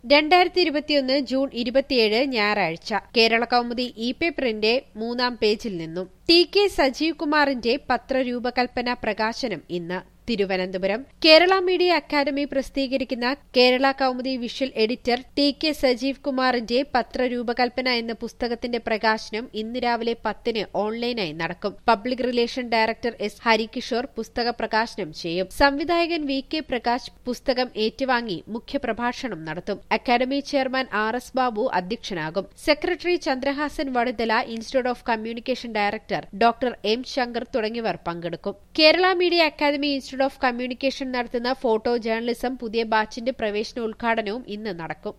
രണ്ടായിരത്തി ഇരുപത്തിയൊന്ന് ജൂൺ ഇരുപത്തിയേഴ് ഞായറാഴ്ച കേരള കൗമുദി ഇ പേപ്പറിന്റെ മൂന്നാം പേജിൽ നിന്നും ടി കെ സജീവ് കുമാറിന്റെ പത്രരൂപകൽപ്പന പ്രകാശനം ഇന്ന് തിരുവനന്തപുരം കേരള മീഡിയ അക്കാദമി പ്രസിദ്ധീകരിക്കുന്ന Kerala Kaumudi visual editor T K Sajeev കുമാറിന്റെ പത്രരൂപകൽപ്പന എന്ന പുസ്തകത്തിന്റെ പ്രകാശനം ഇന്ന് രാവിലെ പത്തിന് ഓൺലൈനായി നടക്കും public relation director S Harikishore പുസ്തക പ്രകാശനം ചെയ്യും സംവിധായകൻ വി കെ പ്രകാശ് പുസ്തകം ഏറ്റുവാങ്ങി മുഖ്യപ്രഭാഷണം നടത്തും academy chairman R S Babu അധ്യക്ഷനാകും secretary Chandrahasan Vaduthala institute of communication director doctor M Shankar തുടങ്ങിയവർ പങ്കെടുക്കും Kerala media academy institute of communication നടത്തുന്ന ഫോട്ടോ ജേർണലിസം പുതിയ ബാച്ചിന്റെ പ്രവേശന ഉദ്ഘാടനവും ഇന്ന് നടക്കും